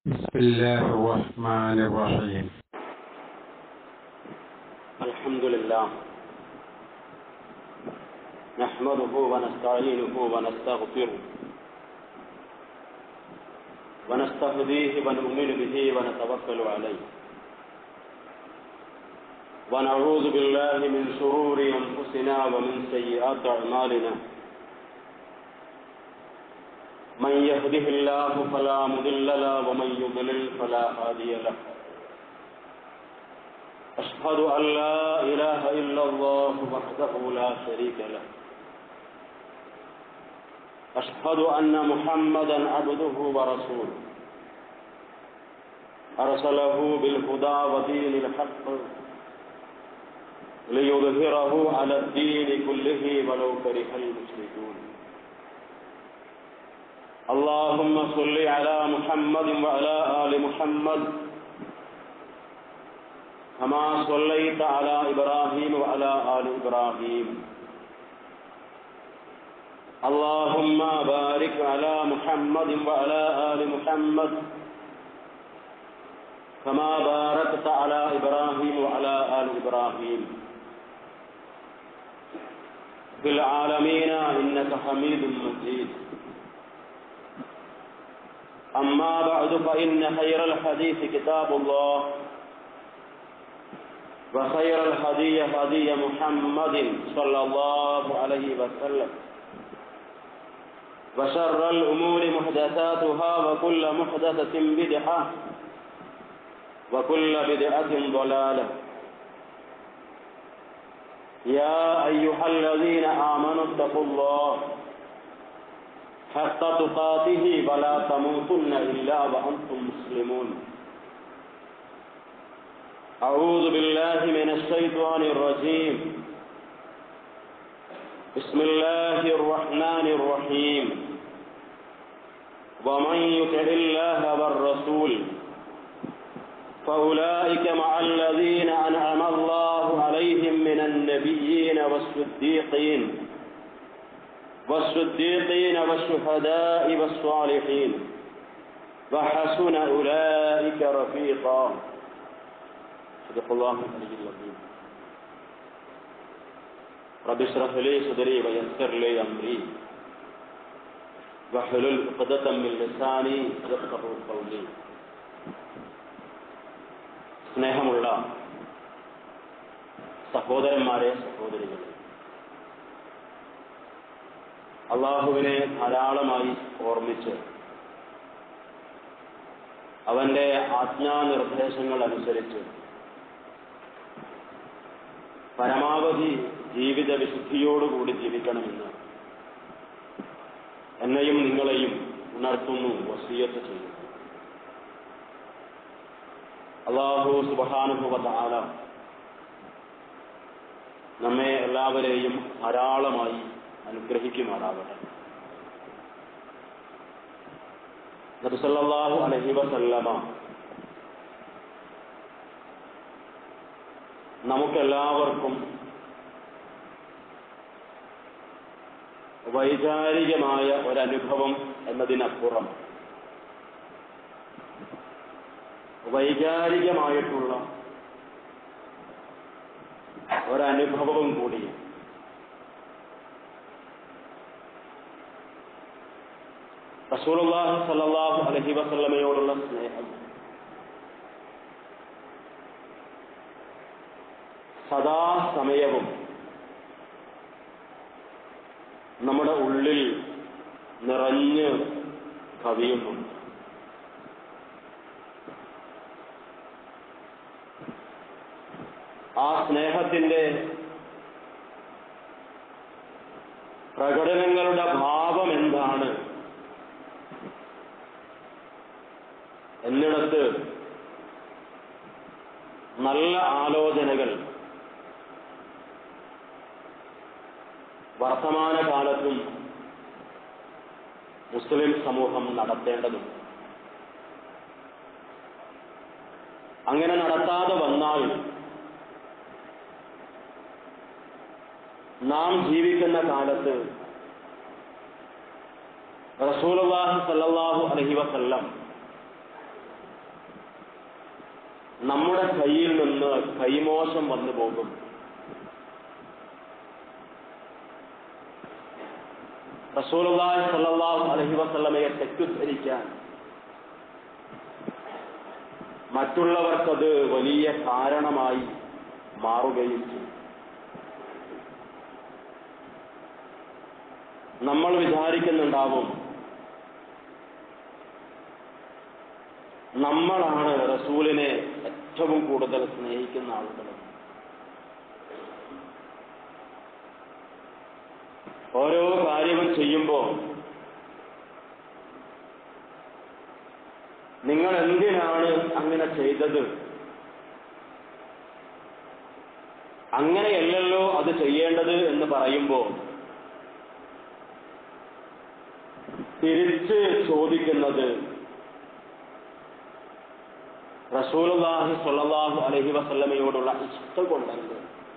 بسم الله الرحمن الرحيم الحمد لله نحمده ونستعينه ونستغفره ونستهديه ونؤمن به ونتوكل عليه ونعوذ بالله من شرور انفسنا ومن سيئات اعمالنا من يهده الله فلا مضل له ومن يضلل فلا هادي له أشهد أن لا إله إلا الله وحده لا شريك له أشهد أن محمدا عبده ورسوله أرسله بالهدى ودين الحق ليظهره على الدين كله ولو كره المشركون اللهم صل على محمد وعلى آل محمد كما صليت على إبراهيم وعلى آل إبراهيم اللهم بارك على محمد وعلى آل محمد كما باركت على إبراهيم وعلى آل إبراهيم في العالمين إنك حميد مجيد أما بعد فإن خير الحديث كتاب الله وخير الهدي هدي محمد صلى الله عليه وسلم وشر الأمور محدثاتها وكل محدثة بدعة وكل بدعة ضلالة يا أيها الذين آمنوا اتقوا الله حق تقاته ولا تموتن إلا وأنتم مسلمون أعوذ بالله من الشيطان الرجيم بسم الله الرحمن الرحيم ومن يطع الله والرسول فأولئك مع الذين أنعم الله عليهم من النبيين والصديقين والصديقين والشهداء والصالحين وحسن أولئك رفيقا صدق الله العلي العظيم رب اشرح لي صدري ويسر لي امري واحلل عقدة من لساني يفقهوا قولي സ്നേഹമുള്ള സഹോദരന്മാരെ സഹോദരികളെ അള്ളാഹുവിനെ ധാരാളമായി ഓർമ്മിച്ച് അവന്റെ ആജ്ഞാനിർദ്ദേശങ്ങൾ അനുസരിച്ച് പരമാവധി ജീവിത വിശുദ്ധിയോടുകൂടി ജീവിക്കണമെന്ന് എന്നെയും നിങ്ങളെയും ഉണർത്തുന്നു വസീയത്ത് ചെയ്യുന്നു അള്ളാഹു സുബാനുഭവ ആല നമ്മെ എല്ലാവരെയും ധാരാളമായി അനുഗ്രഹിക്കുമാറാവട്ടെ നബിസല്ലാഹു അലഹി വസല്ലമ നമുക്കെല്ലാവർക്കും വൈകാരികമായ ഒരനുഭവം എന്നതിനപ്പുറം വൈകാരികമായിട്ടുള്ള ഒരനുഭവവും കൂടി റസൂലുള്ളാഹി സ്വല്ലല്ലാഹു അലൈഹി വസല്ലമയോടുള്ള സ്നേഹം സദാസമയവും നമ്മുടെ ഉള്ളിൽ നിറഞ്ഞ് കവിയുന്നുണ്ട് ആ സ്നേഹത്തിന്റെ പ്രകടനങ്ങളുടെ ഭാവം എന്താണ് എന്നിടത്ത് നല്ല ആലോചനകൾ വർത്തമാനകാലത്തും മുസ്ലിം സമൂഹം നടത്തേണ്ടതുണ്ട് അങ്ങനെ നടത്താതെ വന്നാൽ നാം ജീവിക്കുന്ന കാലത്ത് റസൂലുള്ളാഹി സല്ലല്ലാഹു അലൈഹി വസല്ലം നമ്മുടെ കയ്യിൽ നിന്ന് കൈമോശം വന്നു പോകും റസൂലുള്ളാഹി സ്വല്ലല്ലാഹു അലൈഹി വസല്ലമയെ തെറ്റിദ്ധരിക്കാൻ മറ്റുള്ളവർക്കത് വലിയ കാരണമായി മാറുകയും ചെയ്യും നമ്മൾ വിചാരിക്കുന്നുണ്ടാവും നമ്മളാണ് റസൂലിനെ ഏറ്റവും കൂടുതൽ സ്നേഹിക്കുന്ന ആളുകൾ ഓരോ കാര്യങ്ങൾ ചെയ്യുമ്പോൾ നിങ്ങൾ എന്തിനാണ് അങ്ങനെ ചെയ്തത് അങ്ങനെയല്ലല്ലോ അത് ചെയ്യേണ്ടത് എന്ന് പറയുമ്പോൾ തിരിച്ച് ചോദിക്കുന്നത് റസൂലുള്ളാഹി സ്വല്ലല്ലാഹു അലൈഹി വസല്ലമയോടുള്ള ഇഷ്ടം കൊണ്ടല്ലേ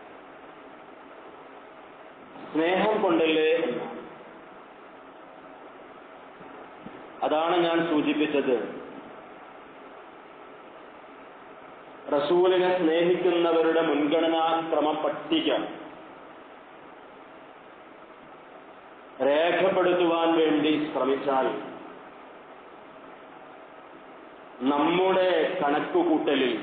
സ്നേഹം കൊണ്ടല്ലേ എന്നാണ് അതാണ് ഞാൻ സൂചിപ്പിച്ചത് റസൂലിനെ സ്നേഹിക്കുന്നവരുടെ മുൻഗണനാക്രമ പട്ടിക രേഖപ്പെടുത്തുവാൻ വേണ്ടി ശ്രമിച്ചാൽ നമ്മുടെ കണക്കുകൂട്ടലിൽ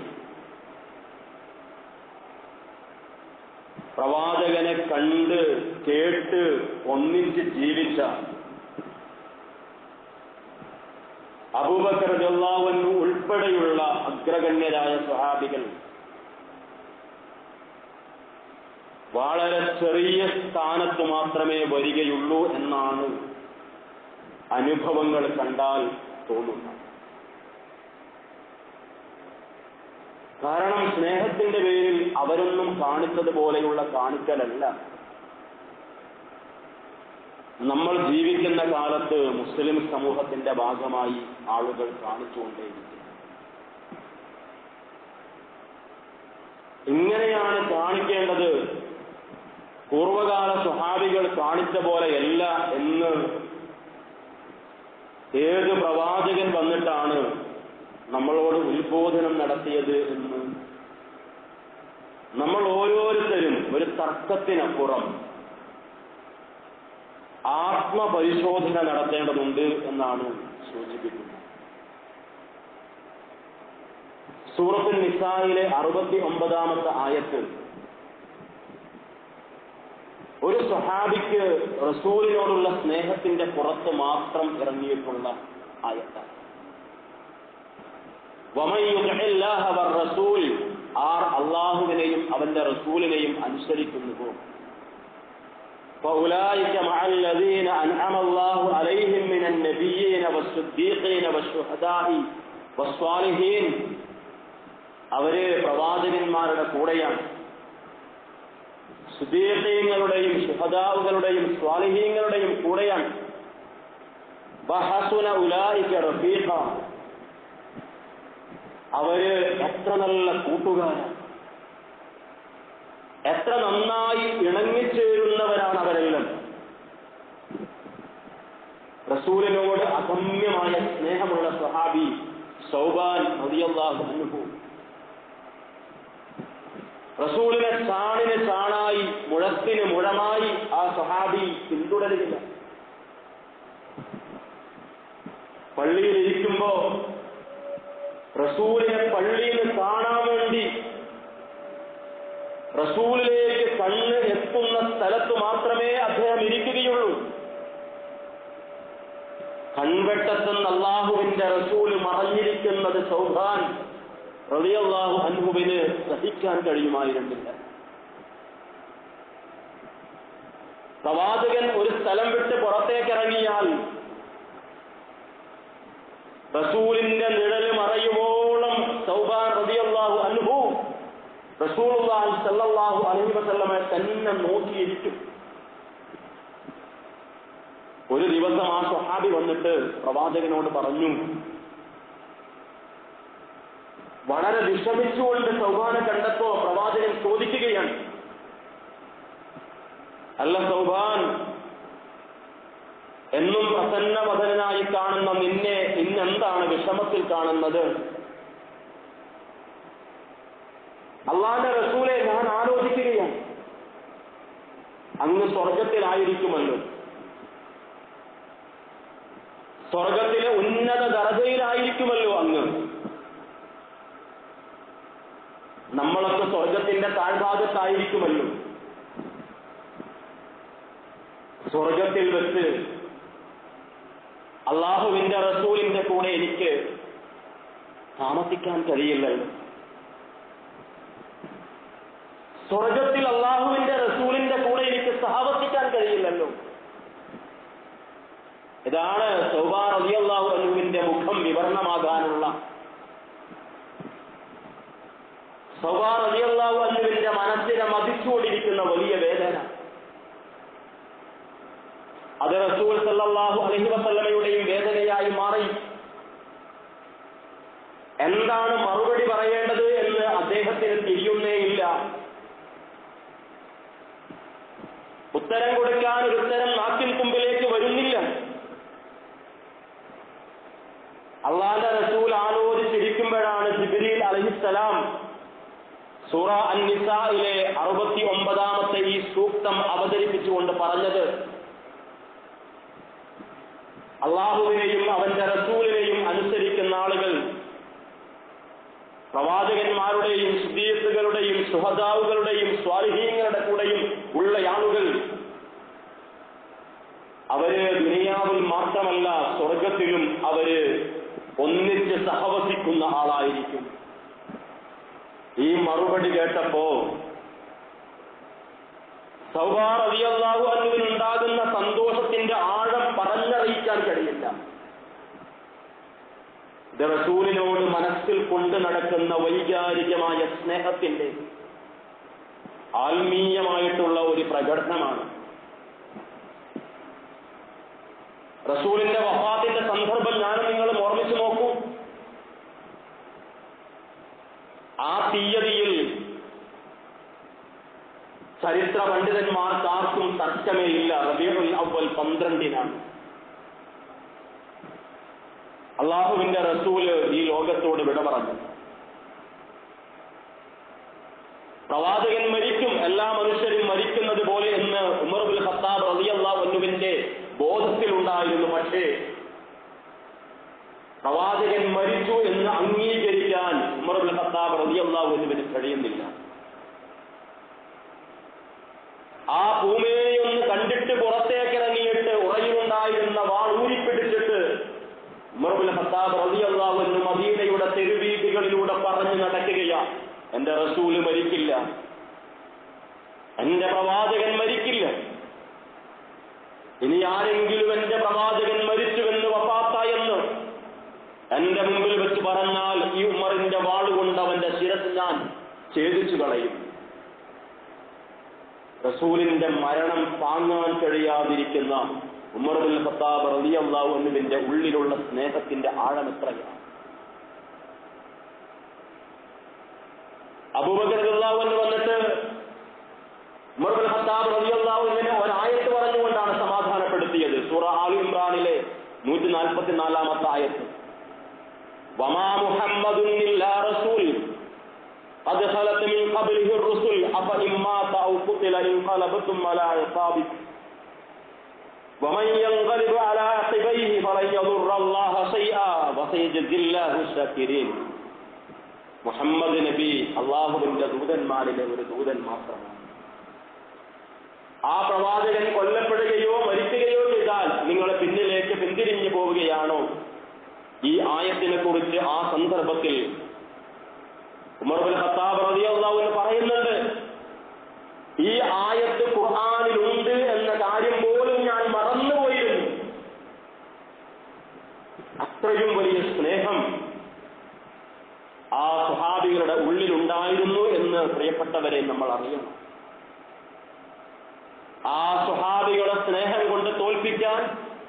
പ്രവാചകനെ കണ്ട് കേട്ട് ഒന്നിച്ച് ജീവിച്ച അബൂബക്കർ ജല്ലാവന്നു ഉൾപ്പെടെയുള്ള അഗ്രഗണ്യരായ സ്വഹാബികൾ വളരെ ചെറിയ സ്ഥാനത്ത് മാത്രമേ വരികയുള്ളൂ എന്നാണ് അനുഭവങ്ങൾ കണ്ടാൽ തോന്നുന്നത് കാരണം സ്നേഹത്തിന്റെ പേരിൽ അവരൊന്നും കാണിച്ചതുപോലെയുള്ള കാണിക്കലല്ല നമ്മൾ ജീവിക്കുന്ന കാലത്ത് മുസ്ലിം സമൂഹത്തിന്റെ ഭാഗമായി ആളുകൾ കാണിച്ചുകൊണ്ടേയിരിക്കും ഇങ്ങനെയാണ് കാണിക്കേണ്ടത് പൂർവകാല സ്വഹാബികൾ കാണിച്ച പോലെയല്ല എന്ന് ഏത് പ്രവാചകൻ വന്നിട്ടാണ് നമ്മളോട് ഉത്ബോധനം നടത്തിയത് എന്ന് നമ്മൾ ഓരോരുത്തരും ഒരു തർക്കത്തിനപ്പുറം ആത്മപരിശോധന നടത്തേണ്ടതുണ്ട് എന്നാണ് സൂചിപ്പിക്കുന്നത് സൂറത്തുൽ നിസായിലെ അറുപത്തി ഒമ്പതാമത്തെ ആയത്ത് ഒരു സഹാബിക്ക് റസൂലിനോടുള്ള സ്നേഹത്തിന്റെ പുറത്ത് മാത്രം ഇറങ്ങിയിട്ടുള്ള ആയത്താണ് റസൂൽ ആർ അള്ളാഹുവിനെയും അവന്റെ റസൂലിനെയും അനുസരിക്കുന്നുവോ فأولئك مع الذين أنعم الله عليهم من النبيين والصديقين والشهداء والصالحين അവര് പ്രവാചകന്മാരുടെ കൂടെയാണ് സുദീഖീങ്ങളുടെയും ശുഹദാവുകളുടെയും സ്വാലിഹീങ്ങളുടെയും കൂടെയാണ് ബഹസുന ഉലായിക്ക റഫീഖ അവര് എത്ര നല്ല കൂട്ടുകാരാണ് എത്ര നന്നായി ഇണങ്ങിച്ചേരുന്നവരാണ് അവരെല്ലാം റസൂലിനോട് അഗമ്യമായ സ്നേഹമുള്ള സ്വഹാബി സൗബാൻ റളിയല്ലാഹു അൻഹു റസൂലിനെ ചാണിന് ചാണായി മുഴത്തിന് മുഴമായി ആ സ്വഹാബി പിന്തുടരുകയില്ല പള്ളിയിൽ ഇരിക്കുമ്പോ റസൂലിനെ പള്ളിയിൽ കാണാൻ വേണ്ടി റസൂലിലേക്ക് കണ്ണ് എത്തുന്ന സ്ഥലത്ത് മാത്രമേ അദ്ദേഹം ഇരിക്കുകയുള്ളൂ കൺവെട്ടത്തുനിന്ന് അള്ളാഹുവിന്റെ റസൂല് മറഞ്ഞിരിക്കുന്നത് സൗഭാൻ റളിയല്ലാഹു അൻഹുവിന് സഹിക്കാൻ കഴിയുമായിരുന്നില്ല പ്രവാചകൻ ഒരു സ്ഥലം വിട്ട് പുറത്തേക്ക് ഇറങ്ങിയാൽ റസൂലിന്റെ നിഴല് മറയുവോളം സൗബാൻ റളിയല്ലാഹു അൻഹു റസൂലുള്ളാഹി സല്ലല്ലാഹു അലൈഹി വസല്ലമയെ തന്നെ നോക്കിയിരിക്കും ഒരു ദിവസം ആ സ്വഹാബി വന്നിട്ട് പ്രവാചകനോട് പറഞ്ഞു വളരെ വിഷമിച്ചുകൊണ്ട് സൗഭാനെ കണ്ടപ്പോ പ്രവാചകൻ ചോദിക്കുകയാണ് അല്ല സൗഭാൻ എന്നും പ്രസന്നവദനായി കാണുന്ന നിന്നെ ഇന്നെന്താണ് വിഷമത്തിൽ കാണുന്നത് അള്ളാന്റെ റസൂലെ ഞാൻ ആലോചിക്കുകയാണ് അങ്ങ് സ്വർഗത്തിലായിരിക്കുമല്ലോ സ്വർഗത്തിലെ ഉന്നത ദർജയിലായിരിക്കുമല്ലോ അങ്ങ് നമ്മളൊക്കെ സ്വർഗത്തിന്റെ താഴ്ഭാഗത്തായിരിക്കുമല്ലോ സ്വർഗത്തിൽ വെച്ച് അള്ളാഹുവിന്റെ റസൂലിന്റെ കൂടെ എനിക്ക് താമസിക്കാൻ കഴിയില്ലല്ലോ സ്വർഗത്തിൽ അള്ളാഹുവിന്റെ റസൂലിന്റെ കൂടെ എനിക്ക് സഹവസിക്കാൻ കഴിയില്ലല്ലോ ഇതാണ് സൗബാർ അലി അള്ളാഹു അനുവിന്റെ മുഖം വിവരണമാകാനുള്ള സൗബാർ അലി അള്ളാഹു അനുവിന്റെ മനസ്സിനെ മതിച്ചുകൊണ്ടിരിക്കുന്ന വലിയ വേദന അത് റസൂൽ സല്ലല്ലാഹു അലൈഹി വസല്ലമയുടെയും വേദനയായി മാറി എന്താണ് മറുപടി പറയേണ്ടത് എന്ന് അദ്ദേഹത്തിന് തിരിയുന്നേയില്ല ഉത്തരം കൊടുക്കാൻ ഒരു ഉത്തരം നാക്കിൻ കുമ്പിലേക്ക് വരുന്നില്ല അള്ളാന്റെ റസൂൽ ആലോചിച്ചിരിക്കുമ്പോഴാണ് ജിബിരിൽ അലഹിസലാം സൂറ അന്നിസയിലെ അറുപത്തി ഒമ്പതാമത്തെ ഈ സൂക്തം അവതരിപ്പിച്ചുകൊണ്ട് പറഞ്ഞത് അള്ളാഹുവിനെയും അവന്റെ റസൂലിനെയും അനുസരിക്കുന്ന ആളുകൾ പ്രവാചകന്മാരുടെയും സുദീസുകളുടെയും സുഹദാവുകളുടെയും സ്വാലിഹീങ്ങളുടെ കൂടെയും ഉള്ള ആളുകൾ അവര് ദുനിയാവിൽ മാത്രമല്ല സ്വർഗത്തിലും അവര് ഒന്നിച്ച് സഹവസിക്കുന്ന ആളായിരിക്കും ഈ മറുപടി കേട്ടപ്പോ സൗഹാർ അലിയല്ലാഹു അനുവിനുണ്ടാകുന്ന സന്തോഷത്തിന്റെ ആഴം പറഞ്ഞറിയിക്കാൻ കഴിയില്ല ഇത് റസൂലിനോട് മനസ്സിൽ കൊണ്ടു നടക്കുന്ന വൈകാരികമായ സ്നേഹത്തിന്റെ ആത്മീയമായിട്ടുള്ള ഒരു പ്രകടനമാണ് റസൂലിന്റെ വഫാത്തിന്റെ സന്ദർഭം ഞാനും നിങ്ങളും ഓർമ്മിച്ചു നോക്കൂ ആ തീയതിയിൽ ചരിത്ര പണ്ഡിതന്മാർക്കാർക്കും തർക്കമേ ഇല്ല റബീഉൽ അവൽ പന്ത്രണ്ടിനാണ് അള്ളാഹുവിന്റെ റസൂല് ഈ ലോകത്തോട് വിട പറഞ്ഞു പ്രവാചകൻ മരിക്കും എല്ലാ മനുഷ്യരും മരിക്കുന്നത് പോലെ എന്ന് ഉമർബുൽ ഖത്താബ് റളിയല്ലാഹുവിന്റെ ബോധത്തിലുണ്ടായിരുന്നു പക്ഷേ പ്രവാചകൻ മരിച്ചു എന്ന് അംഗീകരിക്കാൻ ഉമർബുൽ ഖത്താബ് റളിയല്ലാഹുവിന് കഴിയുന്നില്ല ആ ഭൂമിയെയൊന്ന് കണ്ടിട്ട് പുറത്തേക്ക് ഇറങ്ങിയിട്ട് ഉറയിലുണ്ടായിരുന്ന വാൾ ഊരിപ്പിടിച്ചിട്ട് ഉമർബുൽ ഖത്താബ് റളിയല്ലാഹു മദീനയുടെ തെരുവീതികളിലൂടെ പറഞ്ഞു നടക്കുകയാ എന്റെ റസൂല് മരിക്കില്ല എന്റെ പ്രവാചകൻ മരിക്കില്ല ഇനി ആരെങ്കിലും എന്റെ പ്രവാചകൻ മരിച്ചുവെന്ന് വഫാത്തായെന്ന് എന്റെ മുമ്പിൽ വെച്ച് പറഞ്ഞാൽ ഈ ഉമറിന്റെ വാളുകൊണ്ട് അവന്റെ ശിരസ് ഞാൻ ഛേദിച്ചു കളയും റസൂലിന്റെ മരണം താങ്ങാൻ കഴിയാതിരിക്കുന്ന ഉമറുൽ ഖത്താബ് റളിയല്ലാഹു അൻഹുവിന്റെ ഉള്ളിലുള്ള സ്നേഹത്തിന്റെ ആഴം എത്രയാണ് അബൂബക്കർ റളിയല്ലാഹു അൻഹു വന്നിട്ട് ഉമറുൽ ഖത്താബ് റളിയല്ലാഹു അൻഹുവിനെ ഒരായത്ത് പറഞ്ഞുകൊണ്ടാണ് സമാധാനപ്പെടുത്തിയത് സൂറ ആലി ഇമ്രാനിലെ നൂറ്റി നാൽപ്പത്തിനാലാമത്തെ ആയത്ത് വമാ മുഹമ്മദുൻ ഇല്ലാ റസൂൽ قد خلت من قبله الرسل أفإن مات أو قتل انقلبتم على أعقابكم ومن ينقلب على عقبيه فلن يضر الله شيئا وسيجزي الله الشاكرين മുഹമ്മദ് നബി അള്ളാഹുവിന്റെ ദൂതന്മാരിലെ ഒരു ദൂതൻ മാത്രമാണ് ആ പ്രവാചകൻ കൊല്ലപ്പെടുകയോ മരിക്കുകയോ ചെയ്താൽ നിങ്ങൾ പിന്നിലേക്ക് പിന്തിരിഞ്ഞു പോവുകയാണോ ഈ ആയത്തിനെ കുറിച്ച് ആ സന്ദർഭത്തിൽ ഉമർബുൽ ഖത്താബ് റളിയല്ലാഹു അൻഹു പറയുന്നുണ്ട് ഈ ആയത്ത് ഖുർആനിലുണ്ട് എന്ന കാര്യം പോലും ഞാൻ മറന്നുപോയിരുന്നു അത്രയും വലിയ സ്നേഹം ആ സുഹാബികളുടെ ഉള്ളിലുണ്ടായിരുന്നു എന്ന് പ്രിയപ്പെട്ടവരെ നമ്മൾ അറിയണം ആ സുഹാബികളെ സ്നേഹം കൊണ്ട് തോൽപ്പിക്കാൻ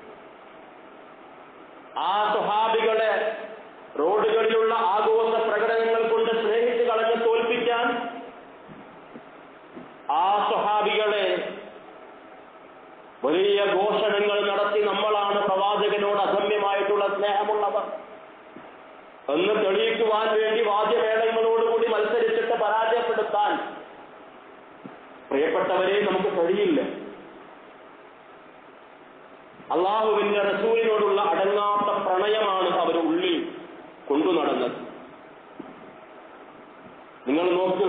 ആ സുഹാബികളെ റോഡുകളിലുള്ള ആഘോഷ പ്രകടനങ്ങൾ കൊണ്ട് സ്നേഹിച്ച് കളഞ്ഞ് തോൽപ്പിക്കാൻ ആ സ്വഹാബികളെ വലിയ ഘോഷണങ്ങൾ നടത്തി നമ്മളാണ് പ്രവാചകനോട് അസമ്യമായിട്ടുള്ള സ്നേഹമുള്ളവർ എന്ന് തെളിയിക്കുവാൻ വേണ്ടി വാദ്യമേളങ്ങളോടുകൂടി മത്സരിച്ചിട്ട് പരാജയപ്പെടുത്താൻ പ്രിയപ്പെട്ടവരെ നമുക്ക് കഴിയില്ല അള്ളാഹുവിന്റെ റസൂലിനോടുള്ള അടങ്ങാത്ത പ്രണയമാണ് അവർ ഉള്ളിൽ കൊണ്ടു നടന്നത് നിങ്ങൾ നോക്ക്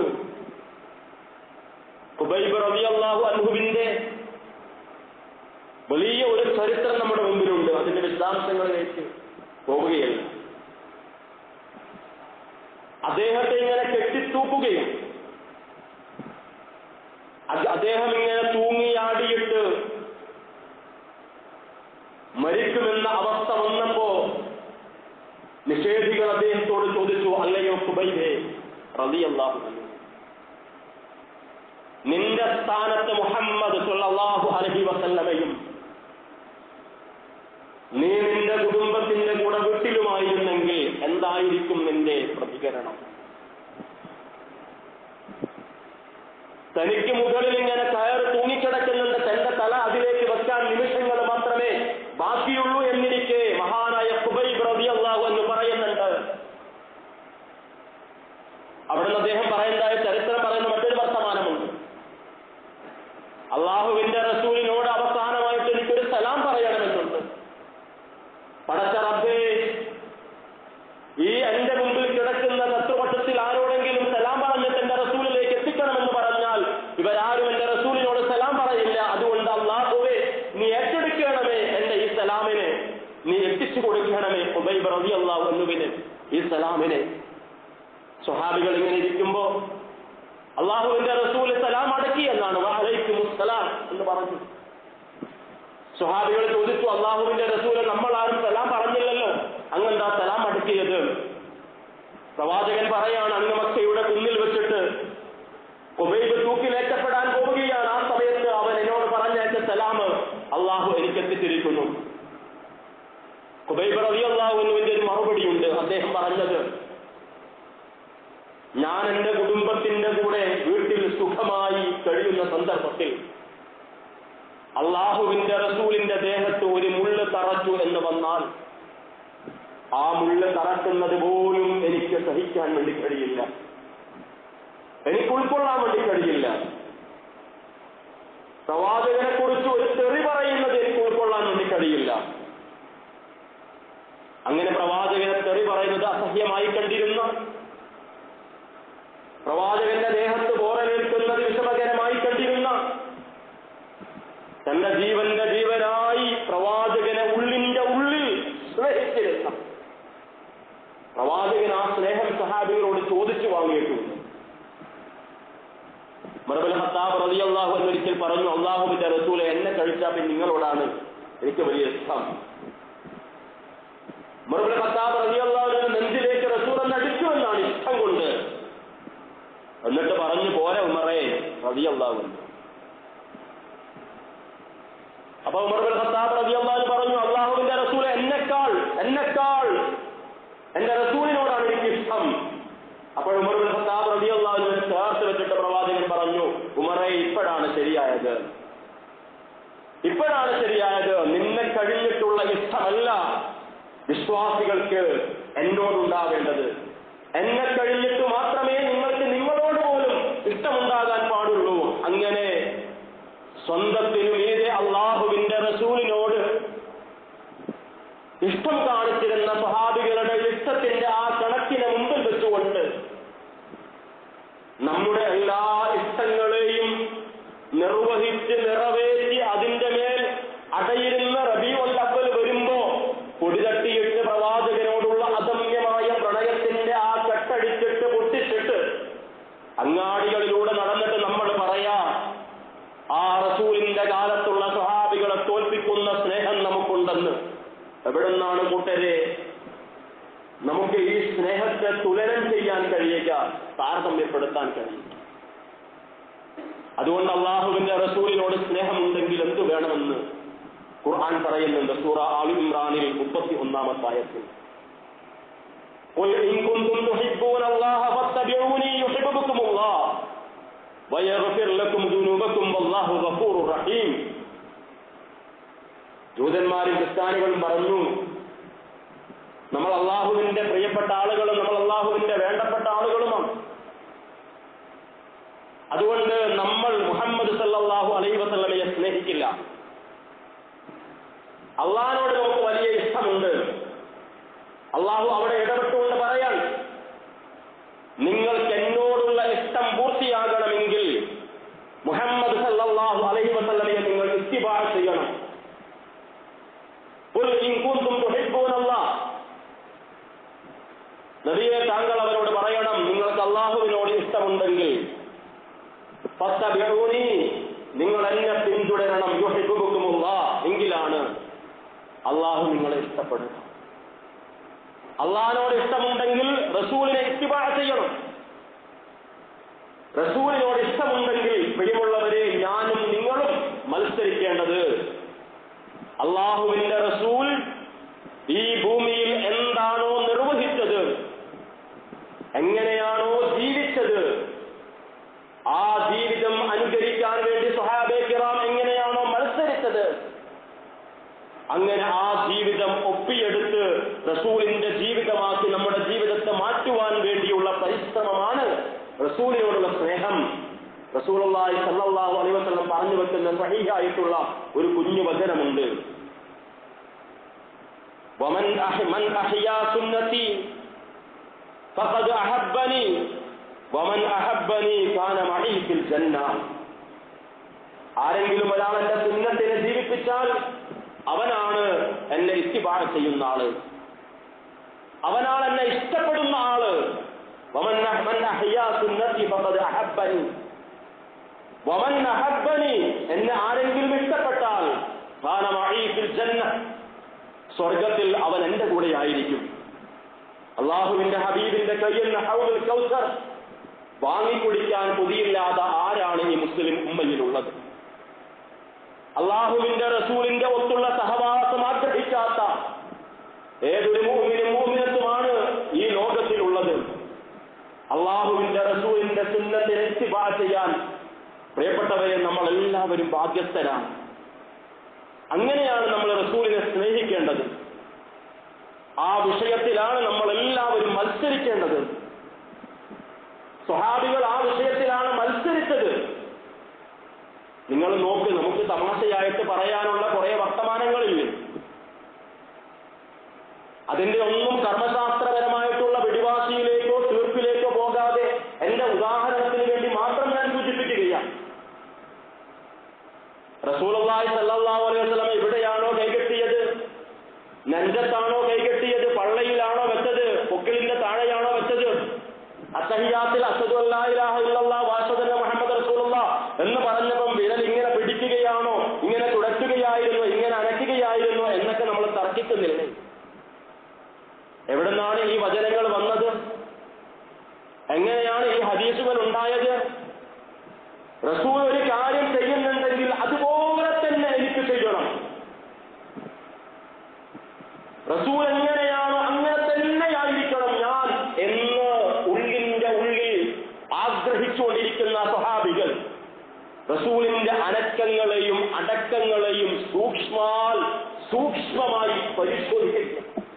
ഖുബൈബ് റളിയല്ലാഹു അൻഹുവിന്റെ വലിയ ഒരു ചരിത്രം നമ്മുടെ മുമ്പിലുണ്ട് അതിന്റെ വിശദാംശങ്ങളിലേക്ക് പോവുകയല്ല അദ്ദേഹത്തെ ഇങ്ങനെ കെട്ടിത്തൂക്കുകയും അത് അദ്ദേഹം ഇങ്ങനെ തൂങ്ങിയാടിയിട്ട് മരിക്കുമെന്ന അവസ്ഥ വന്നപ്പോ നിഷേധികൾ അദ്ദേഹത്തോട് ചോദിച്ചു അല്ലയോ കുബൈബേ റളിയല്ലാഹു അൻഹു നിന്റെ സ്ഥാനത്ത് മുഹമ്മദ് സല്ലല്ലാഹു അലൈഹി വസല്ലമയും നീ നിന്റെ കുടുംബത്തിന്റെ കൂടെ വീട്ടിലുമായിരുന്നെങ്കിൽ എന്തായിരിക്കും നിന്റെ പ്രതികരണം തനിക്ക് മുകളിൽ ഇങ്ങനെ കയറ് തൂങ്ങിക്കിടക്കുന്നുണ്ട് തന്റെ തല അതിലേക്ക് വെക്കാൻ നിമിഷങ്ങൾ മാത്രമേ ബാക്കിയുള്ളൂ എന്നിരിക്കെ മഹാനായ കുബൈബ് റളിയല്ലാഹു എന്ന് പറയുന്നുണ്ട് അവിടുന്ന് അദ്ദേഹം പറയുന്നതായ ചരിത്രം പറയുന്ന മറ്റൊരു വർത്തമാനമുണ്ട് അള്ളാഹുവിന്റെ റസൂലിനോട് അവസാനമായിട്ട് എനിക്കൊരു സലാം പറയണമെന്നുണ്ട് പടച്ച റബ്ബേ ഈ എന്റെ മുമ്പിൽ കിടക്കുന്ന തത്വപക്ഷത്തിൽ ആരോടെങ്കിലും സലാം പറഞ്ഞിട്ട് എന്റെ റസൂലിലേക്ക് എത്തിക്കണമെന്ന് പറഞ്ഞാൽ ഇവരാരും എന്റെ റസൂലിനോട് സലാം പറയില്ല അതുകൊണ്ട് അള്ളാഹുവേ നീ ഏറ്റെടുക്കണമേ എന്റെ ഈ സലാമിനെ നീ എത്തിച്ചു കൊടുക്കണമേ ഉബൈബ് റബി അള്ളാഹു എന്നുവിന് ഈ സലാമിനെ സ്വഹാബികൾ ഇങ്ങനെ ഇരിക്കുമ്പോ അള്ളാഹുവിന്റെ റസൂൽ സലാം അടക്കി എന്നാണ് വഅലൈക്കും സലാം എന്ന് പറഞ്ഞു സ്വഹാബികൾ ചോദിച്ചു അള്ളാഹുവിന്റെ റസൂല് നമ്മൾ ആരും സലാം പറഞ്ഞില്ലല്ലോ അങ്ങെന്താ സലാം അടക്കിയത് പ്രവാചകൻ പറയാണ് അങ്ങ് മക്കയുടെ കുന്നിൽ വെച്ചിട്ട് കുബൈബ് തൂക്കിലേറ്റപ്പെടാൻ പോവുകയാണ് ആ സമയത്ത് അവൻ എന്നോട് പറഞ്ഞയച്ച സലാം അള്ളാഹു എനിക്ക് എത്തിച്ചിരിക്കുന്നു കുബൈബ് റബി അള്ളാഹുവിന്റെ ഒരു മറുപടിയുണ്ട് അദ്ദേഹം പറഞ്ഞത് ഞാൻ എന്റെ കുടുംബത്തിന്റെ കൂടെ വീട്ടിൽ സുഖമായി കഴിയുന്ന സന്ദർഭത്തിൽ അള്ളാഹുവിന്റെ റസൂലിന്റെ ദേഹത്ത് ഒരു മുള്ള് തറച്ചു എന്ന് വന്നാൽ ആ മുള്ള് തറക്കുന്നത് പോലും എനിക്ക് സഹിക്കാൻ വേണ്ടി കഴിയില്ല എനിക്ക് ഉൾക്കൊള്ളാൻ വേണ്ടി കഴിയില്ല പ്രവാചകനെ കുറിച്ച് ഒരു തെറി പറയുന്നത് എനിക്ക് ഉൾക്കൊള്ളാൻ വേണ്ടി കഴിയില്ല അങ്ങനെ പ്രവാചകനെ തെറി പറയുന്നത് അസഹ്യമായി കണ്ടിരുന്ന പ്രവാചകന്റെ ദേഹത്ത് ബോറലേൽക്കുന്നത് വിഷമകരമായി കണ്ടിരുന്ന തന്റെ ജീവന്റെ ജീവനായി പ്രവാചകനെ ഉള്ളിന്റെ ഉള്ളിൽ സ്നേഹിച്ചിരുന്ന പ്രവാചകൻ ആ സ്നേഹം സഹാബികളോട് ചോദിച്ചു വാങ്ങിയിട്ടുണ്ട് മറബൽ ഹത്താബ് റതി അള്ളാഹു എന്നൊരിക്കൽ പറഞ്ഞു അള്ളാഹുവിന്റെ റസൂലെ എന്നെ കഴിച്ചാൽ പിന്നെ നിങ്ങളോടാണ് എനിക്ക് വലിയ ഇഷ്ടം മറുപടി ഹത്താബ് റതി അള്ളാഹുവിന്റെ നെഞ്ചിലേക്ക് റസൂൽ എന്ന് അടിച്ചു എന്നാണ് ഇഷ്ടം കൊണ്ട് എന്നിട്ട് പറഞ്ഞു പോരെ ഉമറേ റതി അള്ളാഹു അപ്പൊ ഉമർ ബിൻ ഖത്താബ് റളിയല്ലാഹു പറഞ്ഞു അള്ളാഹുവിന്റെ റസൂൽ എന്നെക്കാൾ എന്നെക്കാൾ എന്റെ റസൂലിനോടാണ് എനിക്ക് ഇഷ്ടം അപ്പോൾ ഉമർ ബിൻ ഖത്താബ് റളിയല്ലാഹു ചേർത്ത് വെച്ചിട്ട് പ്രവാചകൻ പറഞ്ഞു ഉമറെ ഇപ്പോഴാണ് ശരിയായത് ഇപ്പോഴാണ് ശരിയായത് നിന്നെ കഴിഞ്ഞിട്ടുള്ള ഇഷ്ടമല്ല വിശ്വാസികൾക്ക് എന്നോടുണ്ടാവേണ്ടത് എന്നെ കഴിഞ്ഞിട്ട് മാത്രമേ നിങ്ങൾക്ക് നിങ്ങളോട് പോലും ഇഷ്ടമുണ്ടാകാൻ പാടുള്ളൂ അങ്ങനെ സ്വന്തത്തിനു മീതെ അള്ളാഹുവിന്റെ റസൂലിനോട് ഇഷ്ടം കാണിച്ചിരുന്ന സ്വഹാബികളുടെ ഇഷ്ടത്തിന്റെ ആ കണക്കിനെ മുമ്പിൽ വെച്ചുകൊണ്ട് നമ്മുടെ എല്ലാ ഇഷ്ടങ്ങളെയും നിർവഹിച്ച് നിറവേറ്റി അതിന്റെ മേൽ അടയിരുന്ന റബീഉൽ അവ്വൽ വരുമ്പോ പൊടിതട്ടിയിട്ട് പ്രവാചകനോടുള്ള അദമ്യമായ പ്രണയത്തിന്റെ ആ കെട്ടടിച്ചിട്ട് പൊട്ടിച്ചിട്ട് അങ്ങാടികളിലൂടെ നടന്നിട്ട് നമ്മൾ പറയാ ആ റസൂലിന്റെ കാലത്തുള്ള സ്വഹാബികളെ തോൽപ്പിക്കുന്ന സ്നേഹം നമുക്കുണ്ടെന്ന് എവിടുന്നാണ് കൂട്ടരെ നമുക്ക് ഈ സ്നേഹത്തെ തുലനം ചെയ്യാൻ കഴിയുക താരതമ്യപ്പെടുത്താൻ കഴിയുക അതുകൊണ്ട് അള്ളാഹുവിന്റെ റസൂലിനോട് സ്നേഹമുണ്ടെങ്കിൽ എന്ത് വേണമെന്ന് ഖുർആൻ പറയുന്നുണ്ട് സൂറ ആലി ഇമ്രാനിൽ മുപ്പത്തി ഒന്നാമത്തെ ആയത്തിൽ قل إن كنتم تحبون الله فاتبعوني يحببكم الله ويغفر لكم ذنوبكم والله غفور رحيم ജൂതന്മാരും ക്രിസ്ത്യാനികളും പറഞ്ഞു നമ്മൾ അള്ളാഹുവിന്റെ പ്രിയപ്പെട്ട ആളുകളും നമ്മൾ അള്ളാഹുവിന്റെ വേണ്ടപ്പെട്ട ആളുകളുമാണ് അതുകൊണ്ട് നമ്മൾ മുഹമ്മദ് സല്ലല്ലാഹു അലൈഹി വസല്ലമയെ സ്നേഹിക്കില്ല അള്ളാഹിനോട് നമുക്ക് വലിയ ഇഷ്ടമുണ്ട് അള്ളാഹു അവിടെ ഇടപെട്ടുകൊണ്ട് പറയാൻ നിങ്ങൾക്ക് എന്നോടുള്ള ഇഷ്ടം പൂർത്തിയാകണമെങ്കിൽ മുഹമ്മദ് സല്ലല്ലാഹു അലൈഹി വസല്ലമയെ നിങ്ങൾ ഇത്തിബാ ചെയ്യണം ഖുൽ ഇൻ കുൻതും തുഹിബ്ബൂനല്ലാഹ് നബിയെ താങ്കൾ അവരോട് പറയണം നിങ്ങൾക്ക് അള്ളാഹുവിനോട് ഇഷ്ടമുണ്ടെങ്കിൽ ഫത്തബിഊനി നിങ്ങൾ എന്നെ പിന്തുടരണം യുഹിബ്ബുക്കുമുല്ലാഹ് എങ്കിലാണ് അള്ളാഹു നിങ്ങളെ ഇഷ്ടപ്പെടുക അള്ളാഹിനോട് ഇഷ്ടമുണ്ടെങ്കിൽ റസൂലിനെ ഇത്തിബാ ചെയ്യണം റസൂലിനോട് ഇഷ്ടമുണ്ടെങ്കിൽ പ്രിയമുള്ളവരെ ഞാനും നിങ്ങളും മത്സരിക്കേണ്ടത് അള്ളാഹുവിന്റെ റസൂൽ ഈ ഭൂമിയിൽ എന്താണോ നിർവഹിച്ചത് എങ്ങനെയാണോ ജീവിച്ചത് ആ ജീവിതം അനുകരിക്കാൻ വേണ്ടി സുഹാബെ കിറാം എങ്ങനെയാണോ മത്സരിച്ചത് അങ്ങനെ ആ ജീവിതം ഒപ്പിയെടുത്ത് റസൂലിന്റെ ജീവിതമാക്കി നമ്മുടെ ജീവിതത്തെ മാറ്റുവാൻ വേണ്ടിയുള്ള പരിശ്രമമാണ് റസൂലിനോടുള്ള സ്നേഹം റസൂലുള്ളാഹി സല്ലല്ലാഹു അലൈഹി വസല്ലം പറഞ്ഞു വെക്കുന്ന സഹീഹായിട്ടുള്ള ഒരു കുഞ്ഞു വചനമുണ്ട് ومن أح من أحيا سنتي فقد أحبني ومن أحبني كان معي في الجنة ആരെങ്കിലും ഒരാൾ എന്റെ സുന്നത്തിനെ ജീവിപ്പിച്ചാൽ അവനാണ് എന്നെ ഇത്തിബാഴ ചെയ്യുന്ന ആള് അവനാണ് എന്നെ ഇഷ്ടപ്പെടുന്ന ആള് വമൻ അഹ് മൻ അഹ്യാ സുന്നത്തി ഫഖദ് അഹബ്ബനി വമൻ അഹബ്ബനി എന്നെ ആരെങ്കിലും ഇഷ്ടപ്പെട്ടാൽ കാന മഈ ഫിൽ ജന്ന സ്വർഗത്തിൽ അവൻ എന്റെ കൂടെയായിരിക്കും അള്ളാഹുവിന്റെ ഹബീബിന്റെ കയ്യിൽ നിന്ന് ഹൗദുൽ കൗസർ വാങ്ങിക്കുടിക്കാൻ കൊതിയില്ലാത്ത ആരാണ് ഈ മുസ്ലിം ഉമ്മയിലുള്ളത് അള്ളാഹുവിന്റെ റസൂലിന്റെ ഒത്തുള്ള സഹവാസം ആഗ്രഹിക്കാത്ത ഏതൊരു മൂമിനും മൂമിനത്തുമാണ് ഈ ലോകത്തിലുള്ളത് അള്ളാഹുവിന്റെ റസൂലിന്റെ സുന്നത്തിനെ ഇത്തിബാ ചെയ്യാൻ പ്രിയപ്പെട്ടവരെ നമ്മൾ എല്ലാവരും ബാധ്യസ്ഥരാണ് അങ്ങനെയാണ് നമ്മൾ റസൂലിനെ സ്നേഹിക്കേണ്ടത് ആ വിഷയത്തിലാണ് നമ്മൾ എല്ലാവരും മത്സരിക്കേണ്ടത് സ്വഹാബികൾ ആ വിഷയത്തിലാണ് മത്സരിച്ചത് നിങ്ങൾ നോക്ക് നമുക്ക് തമാശയായിട്ട് പറയാനുള്ള കുറെ വർത്തമാനങ്ങളില്ലേ അതിന്റെ ഒന്നും കർമ്മശാസ്ത്രപരമായിട്ടുള്ള പിടിവാശിയിലേക്കോ തീർപ്പിലേക്കോ പോകാതെ എന്റെ ഉദാഹരണത്തിന് വേണ്ടി മാത്രം ഞാൻ സൂചിപ്പിക്കുകയാണ് റസൂലുള്ളാഹി സല്ലല്ലാഹു അലൈഹി വസല്ലം എവിടെയാണോ കൈകെട്ടിയത് നെഞ്ചത്താണോ കൈകെട്ടിയത് പള്ളയിലാണോ വെച്ചത് പൊക്കിളിന്റെ താഴെയാണോ വെച്ചത് അത്തഹിയാത്തിൽ അസദു അല്ലാ ഇലാഹ ഇല്ലല്ലാഹ് വാഷദന മുഹമ്മദ് റസൂലുള്ള എന്ന് പറഞ്ഞപ്പം വിരൽ ഇങ്ങനെ പിടിക്കുകയാണോ ഇങ്ങനെ തുടയ്ക്കുകയായിരുന്നു ഇങ്ങനെ അനക്കുകയായിരുന്നു എന്നൊക്കെ നമ്മൾ തർക്കിക്കുന്നില്ലേ എവിടുന്നാണ് ഈ വചനങ്ങൾ വന്നത് എങ്ങനെയാണ് ഈ ഹദീസുകൾ ഉണ്ടായത് റസൂൽ ഒരു കാര്യം ചെയ്യുന്നുണ്ടെങ്കിൽ അതുപോലെ തന്നെ എനിക്ക് ചെയ്യണം റസൂൽ എങ്ങനെയാണോ അങ്ങനെ തന്നെയായിരിക്കണം ഞാൻ എന്ന് ഉള്ളിന്റെ ഉള്ളിൽ ആഗ്രഹിച്ചുകൊണ്ടിരിക്കുന്ന സ്വഹാബികൾ റസൂലിന്റെ അനക്കങ്ങളെയും അടക്കങ്ങളെയും സൂക്ഷ്മാൽ സൂക്ഷ്മമായി പരിശോധിക്കുക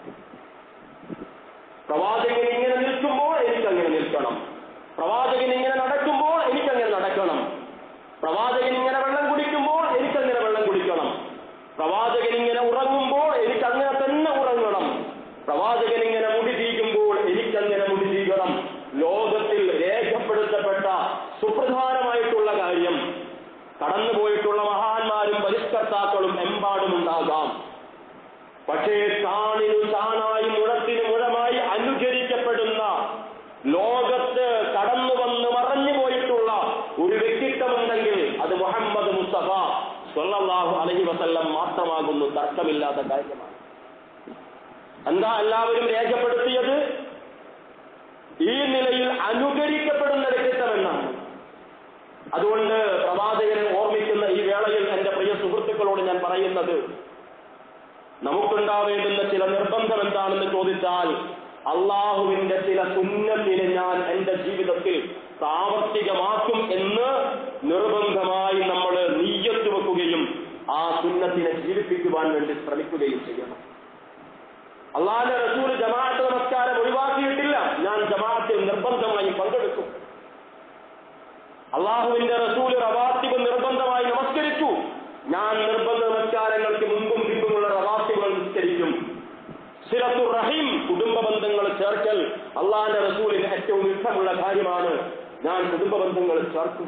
പ്രവാചകൻ ഇങ്ങനെ നിൽക്കുമ്പോൾ എനിക്കങ്ങനെ നിൽക്കണം പ്രവാചകൻ ഇങ്ങനെ നടക്കുമ്പോൾ എനിക്കങ്ങനെ നടക്കണം പ്രവാചകൻ ഇങ്ങനെ വെള്ളം കുടിക്കുമ്പോൾ എനിക്കങ്ങനെ വെള്ളം കുടിക്കണം പ്രവാചകൻ ഇങ്ങനെ ഉറങ്ങുമ്പോൾ എനിക്കങ്ങനെ തന്നെ ഉറങ്ങണം പ്രവാചകൻ ഇങ്ങനെ മുടി തീകുമ്പോൾ എനിക്കങ്ങനെ മുടി തീകണം ലോകത്തിൽ രേഖപ്പെടുത്തപ്പെട്ട സുപ്രധാനമായിട്ടുള്ള കാര്യം കടന്നുപോയിട്ടുള്ള മഹാന്മാരും പരിഷ്കർത്താക്കളും എമ്പാടും ഉണ്ടാകാം പക്ഷേ താണിനു താനായി മുഴത്തിനു മുഴമായി അനുകരിക്കപ്പെടുന്ന ലോകത്ത് കടന്നു വന്ന് മറഞ്ഞു പോയിട്ടുള്ള ഒരു വ്യക്തിത്വമുണ്ടെങ്കിൽ അത് മുഹമ്മദ് മുസ്തഫ സല്ലല്ലാഹു അലൈഹി വസല്ലം മാത്രമാകുന്നു തർക്കമില്ലാത്ത കാര്യമാണ് എന്താ എല്ലാവരും രേഖപ്പെടുത്തിയത് ഈ നിലയിൽ അനുകരിക്കപ്പെടുന്ന വ്യക്തിത്വമെന്നാണ് അതുകൊണ്ട് പ്രവാചകനെ ഓർമ്മിക്കുന്ന ഈ വേളയിൽ എന്റെ പ്രിയ സുഹൃത്തുക്കളോട് ഞാൻ പറയുന്നത് നമുക്കുണ്ടാവേണ്ടുന്ന ചില നിർബന്ധം എന്താണെന്ന് ചോദിച്ചാൽ അള്ളാഹുവിന്റെ ചില സുന്നത്തിനെ ഞാൻ എന്റെ ജീവിതത്തിൽ പ്രാവർത്തികമാക്കും എന്ന് നിർബന്ധമായി നമ്മൾ നീയത്ത് വെക്കുകയും ആ സുന്നത്തിനെ ജീവിപ്പിക്കുവാൻ വേണ്ടി ശ്രമിക്കുകയും ചെയ്യണം അള്ളാഹിന്റെ റസൂൽ ജമാഅത്ത് നമസ്കാരം ഒഴിവാക്കിയിട്ടില്ല ഞാൻ ജമാഅത്തിൽ നിർബന്ധമായി പങ്കെടുക്കും അള്ളാഹുവിന്റെ റസൂല് റവാത്തിബ് നിർബന്ധമായി നമസ്കരിച്ചു ഞാൻ നിർബന്ധ നമസ്കാരങ്ങൾക്ക് മുൻപും പിമ്പുമുള്ള റവാത്തിബുകൾ നിസ്കരിക്കും സിറത്തു റഹീം കുടുംബ ബന്ധങ്ങൾ ചേർക്കൽ അള്ളാഹിന്റെ റസൂലിന് ഏറ്റവും ഇഷ്ടമുള്ള കാര്യമാണ് ഞാൻ കുടുംബ ബന്ധങ്ങൾ ചേർക്കും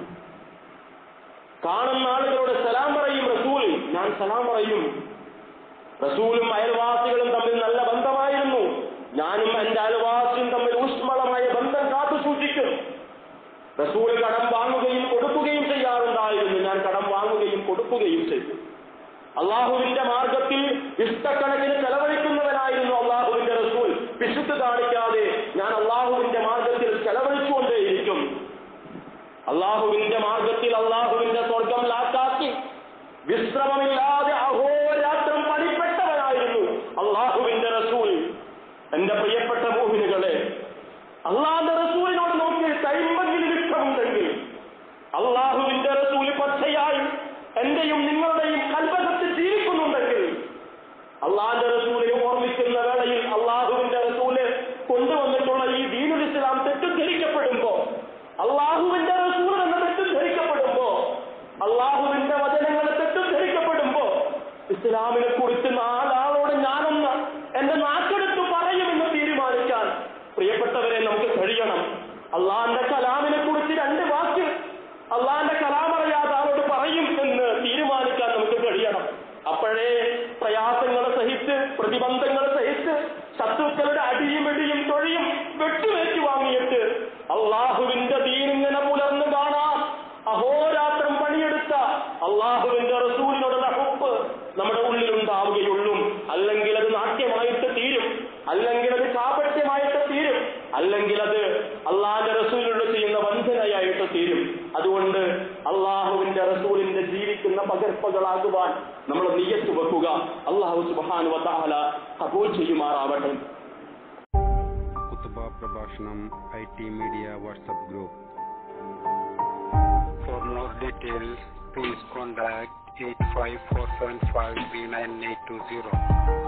കാണുന്ന ആളുകളോട് സലാം പറയും റസൂൽ ഞാൻ സലാം പറയും റസൂലും അയൽവാസികളും തമ്മിൽ നല്ല ബന്ധമായിരുന്നു ഞാനും എന്റെ അയൽവാസിയും തമ്മിൽ ഊഷ്മളമായ ബന്ധം കാത്തു സൂക്ഷിക്കും റസൂൽ കടം വാങ്ങുകയും കൊടുക്കുകയും ചെയ്യാറുണ്ടായിരുന്നു ഞാൻ കടം വാങ്ങുകയും കൊടുക്കുകയും ചെയ്യും അള്ളാഹുവിന്റെ മാർഗത്തിൽ ഇഷ്ടക്കണക്കിന് ചെലവഴിക്കുന്നവനായിരുന്നു അള്ളാഹുവിന്റെ റസൂൽ പിശുക്ക് കാണിക്കാതെ ഞാൻ അള്ളാഹുവിന്റെ മാർഗത്തിൽ ചെലവഴിച്ചുകൊണ്ടേയിരിക്കും അള്ളാഹുവിന്റെ മാർഗത്തിൽ അള്ളാഹുവിന്റെ സ്വർഗം ലാക്കാക്കി വിശ്രമമില്ലാതെ അഹോരാത്രം പണിപ്പെട്ടവനായിരുന്നു അള്ളാഹുവിന്റെ റസൂൽ എന്റെ പ്രിയപ്പെട്ട മോഹിനുകളെ അള്ളാഹുന്റെ റസൂലിനോട് നോക്കി കൈമ്പെങ്കിലും ഇഷ്ടമുണ്ടെങ്കിൽ അള്ളാഹുവിന്റെ റസൂൽ പച്ചയായി എന്റെയും നിങ്ങളുടെയും കൽപ്പകത്തിൽ ജീവിക്കുന്നുണ്ടെങ്കിൽ അള്ളാഹിന്റെ റസൂലിനെ ഓർമ്മിക്കുന്ന വേളയിൽ അള്ളാഹുവിന്റെ റസൂല് കൊണ്ടുവന്നിട്ടുള്ള ഈ ദീനുൽ ഇസ്ലാം തെറ്റിദ്ധരിക്കപ്പെടുമ്പോ അള്ളാഹുവിന്റെ റസൂൽ എന്ന് തെറ്റിദ്ധരിക്കപ്പെടുമ്പോ അള്ളാഹുവിന്റെ വചനങ്ങൾ തെറ്റിദ്ധരിക്കപ്പെടുമ്പോ ഇസ്ലാമിനെ കുറിച്ച് നാലാളോട് ഞാനൊന്ന് എന്റെ നാക്കെടുത്ത് പറയുമെന്ന് തീരുമാനിക്കാൻ പ്രിയപ്പെട്ടവരെ നമുക്ക് കഴിയണം അള്ളാഹിന്റെ കലാമിനെ കുറിച്ച് രണ്ട് വാക്ക് അള്ളാഹിന്റെ കലാം അറിയാതെ ആളോട് പറയും എന്ന് തീരുമാനിക്കാൻ നമുക്ക് കഴിയണം അപ്പോഴേ പ്രയാസങ്ങൾ സഹിച്ച് പ്രതിബന്ധങ്ങൾ സഹിച്ച് ശത്രുക്കളുടെ അടിയും വെടിയും തൊഴിയും വെട്ടുവേറ്റ് വാങ്ങിയിട്ട് അള്ളാഹുവിന്റെ ദീനിങ്ങനെ പുലർന്നു കാണാൻ അഹോരാത്രം പണിയെടുത്ത അള്ളാഹുവിന്റെ റസൂലിനോടുള്ള ഹുപ്പ് നമ്മുടെ ഉള്ളിലുണ്ടാവുകയുള്ളൂ അല്ലെങ്കിൽ അത് നാട്യമായിട്ട് തീരും അല്ലെങ്കിൽ അത് കാപട്യമായിട്ട് തീരും അല്ലെങ്കിൽ അത് അള്ളാഹിന്റെ റസൂലിനോട് ചെയ്യുന്ന വഞ്ചനയായിട്ട് തീരും അതുകൊണ്ട് അള്ളാഹുവിന്റെ റസൂലിന്റെ ജീവിക്കുന്ന പകർപ്പുകളാകുവാൻ നമ്മൾ നീയത്ത് വെക്കുക അള്ളാഹു സുബാനു വതാല കബൂൽ ചെയ്യുമാറാവട്ടെ കുത്തുബ പ്രഭാഷണം I T media WhatsApp group For more details, please contact 854753980.